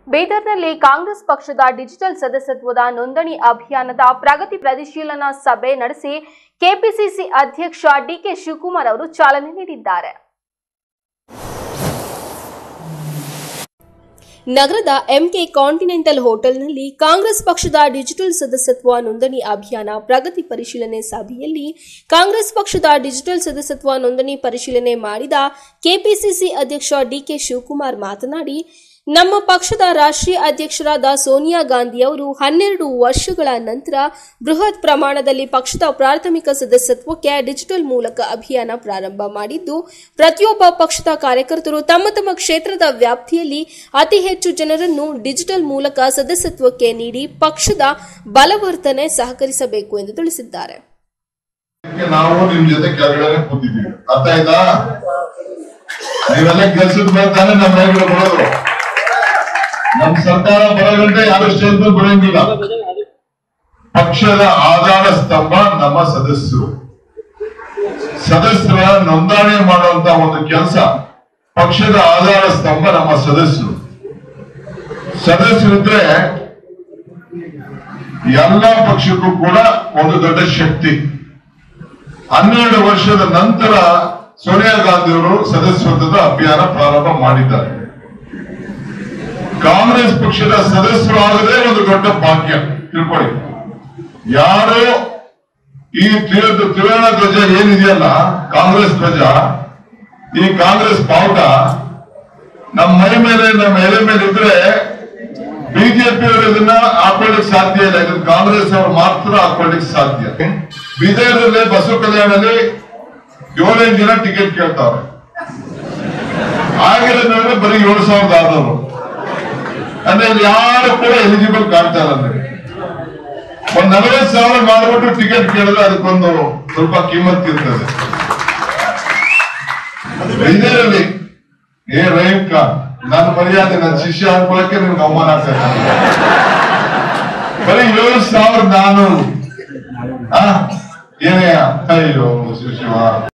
ಬೀದರ್ನಲ್ಲಿ ಕಾಂಗ್ರೆಸ್ ಪಕ್ಷದ ಡಿಜಿಟಲ್ ಸದಸ್ಯತ್ವದ ನೋಂದಣಿ ಅಭಿಯಾನದ ಪ್ರಗತಿ ಪರಿಶೀಲನಾ ಸಭೆ ನಡೆಸಿ ಕೆಪಿಸಿಸಿ ಅಧ್ಯಕ್ಷ ಡಿಕೆ ಶಿವಕುಮಾರ್ ಅವರು ಚಾಲನೆ ನೀಡಿದ್ದಾರೆ ನಗರದ ಎಂಕೆ ಕಾಂಟಿನೆಂಟಲ್ ಹೋಟೆಲ್ನಲ್ಲಿ ಕಾಂಗ್ರೆಸ್ ಪಕ್ಷದ ಡಿಜಿಟಲ್ ಸದಸ್ಯತ್ವ ನೋಂದಣಿ ಅಭಿಯಾನ ಪ್ರಗತಿ ಪರಿಶೀಲನೆ ಸಭೆಯಲ್ಲಿ ಕಾಂಗ್ರೆಸ್ ಪಕ್ಷದ ಡಿಜಿಟಲ್ ಸದಸ್ಯತ್ವ ನೋಂದಣಿ ಪರಿಶೀಲನೆ ಮಾಡಿದ ಕೆಪಿಸಿಸಿ ಅಧ್ಯಕ್ಷ ಡಿಕೆ ಶಿವಕುಮಾರ್ ಮಾತನಾಡಿ ನಮ್ಮ ಪಕ್ಷದ ರಾಷ್ಟ್ರೀಯ ಅಧ್ಯಕ್ಷರಾದ ಸೋನಿಯಾ ಗಾಂಧಿ ಅವರು ಹನ್ನೆರಡು ವರ್ಷಗಳ ನಂತರ ಬೃಹತ್ ಪ್ರಮಾಣದಲ್ಲಿ ಪಕ್ಷದ ಪ್ರಾಥಮಿಕ ಸದಸ್ಯತ್ವಕ್ಕೆ ಡಿಜಿಟಲ್ ಮೂಲಕ ಅಭಿಯಾನ ಪ್ರಾರಂಭ ಮಾಡಿದ್ದು ಪ್ರತಿಯೊಬ್ಬ ಪಕ್ಷದ ಕಾರ್ಯಕರ್ತರು ತಮ್ಮ ತಮ್ಮ ಕ್ಷೇತ್ರದ ವ್ಯಾಪ್ತಿಯಲ್ಲಿ ಅತಿ ಹೆಚ್ಚು ಜನರನ್ನು ಡಿಜಿಟಲ್ ಮೂಲಕ ಸದಸ್ಯತ್ವಕ್ಕೆ ನೀಡಿ ಪಕ್ಷದ ಬಲವರ್ಧನೆ ಸಹಕರಿಸಬೇಕು ಎಂದು ತಿಳಿಸಿದ್ದಾರೆ ಅದಕ್ಕೆ ನಾವು ನಿಮ್ ಜೊತೆ ಕೆಳಗಡೆ ಕೂತಿದ್ದೀವಿ ಅರ್ಥ ಆಯ್ತಾ ನೀವೆಲ್ಲ ಕೆಲ್ಸದ ಮೇಲೆ ತಾನೇ ನಮ್ಮ ಮನೆಗಳು ಬರೋದು ನಮ್ ಸರ್ಕಾರ ಬರೋ ಗಂಟೆ ಯಾರು ಸ್ಟೇಜ್ ಮೇಲೆ ಬರೋಂಗಿಲ್ಲ ಪಕ್ಷದ ಆಧಾರ ಸ್ತಂಭ ನಮ್ಮ ಸದಸ್ಯರು ಸದಸ್ಯರ ನೋಂದಣಿ ಮಾಡುವಂತ ಒಂದು ಕೆಲಸ ಪಕ್ಷದ ಆಧಾರ ಸ್ತಂಭ ನಮ್ಮ ಸದಸ್ಯರು ಸದಸ್ಯರಿದ್ರೆ ಎಲ್ಲ ಪಕ್ಷಕ್ಕೂ ಕೂಡ ಒಂದು ದೊಡ್ಡ ಶಕ್ತಿ ಹನ್ನೆರಡು ವರ್ಷದ ನಂತರ ಸೋನಿಯಾ ಗಾಂಧಿ ಅವರು ಸದಸ್ಯತ್ವದ ಅಭಿಯಾನ ಪ್ರಾರಂಭ ಮಾಡಿದ್ದಾರೆ ಕಾಂಗ್ರೆಸ್ ಪಕ್ಷದ ಸದಸ್ಯರು ಆಗದೇ ಒಂದು ದೊಡ್ಡ ಭಾಗ್ಯ ತಿಳ್ಕೊಳ್ಳಿ ಯಾರು ಈ ತ್ರಿ- ತ್ರಿವರ್ಣ ಧ್ವಜ ಏನಿದೆಯಲ್ಲ ಕಾಂಗ್ರೆಸ್ ಧ್ವಜ ಈ ಕಾಂಗ್ರೆಸ್ ಬಾವುಟ ನಮ್ಮ ಮೈ ಮೇಲೆ ನಮ್ಮ ಎಲೆ ಮೇಲೆ ಇದ್ರೆ ಬಿಜೆಪಿ ಅವರು ಇದನ್ನ ಹಾಕೊಳ್ಳಿಕ್ ಸಾಧ್ಯ ಇಲ್ಲ ಇದನ್ನ ಕಾಂಗ್ರೆಸ್ ಅವರು ಮಾತ್ರ ಹಾಕೊಳ್ಳಿಕ್ ಸಾಧ್ಯ ಬೀದರ್ನಲ್ಲಿ ಬಸವ ಕಲ್ಯಾಣದಲ್ಲಿ ಏಳೆಂಟು ಜನ ಟಿಕೆಟ್ ಕೇಳ್ತಾವ್ರೆ ಆಗಿರೋದ್ರಲ್ಲಿ ಬರೀ ಏಳು ಸಾವಿರದ ಆರ್ನೂರು ಅಂದ್ರೆ ಇಲ್ಲಿ ಯಾರು ಕೂಡ ಎಲಿಜಿಬಲ್ ಕಾಣ್ತಾ ಇಲ್ಲ ನನಗೆ ಒಂದ್ ನಲವತ್ತು ಸಾವಿರ ಮಾಡ್ಬಿಟ್ಟು ಟಿಕೆಟ್ ಕೇಳಿದ್ರೆ ಅದಕ್ಕೊಂದು ಸ್ವಲ್ಪ ಕಿಮ್ಮತ್ ಇರ್ತದೆ ಬೀದರಲ್ಲಿ ಏ ರಹೀಮ್ ಖಾನ್ ನನ್ನ ಮರ್ಯಾದೆ ನನ್ನ ಶಿಷ್ಯ ಅನ್ಕೊಳಕ್ಕೆ ನಿಮ್ಗೆ ಅವಮಾನ ಆಗ್ತಾ ಇದೆ ಬರೀ ಏಳು ಸಾವಿರದ ನಾನೂರು ಆ? ಏನೇ ಅಯ್ಯೋ ಶಿವ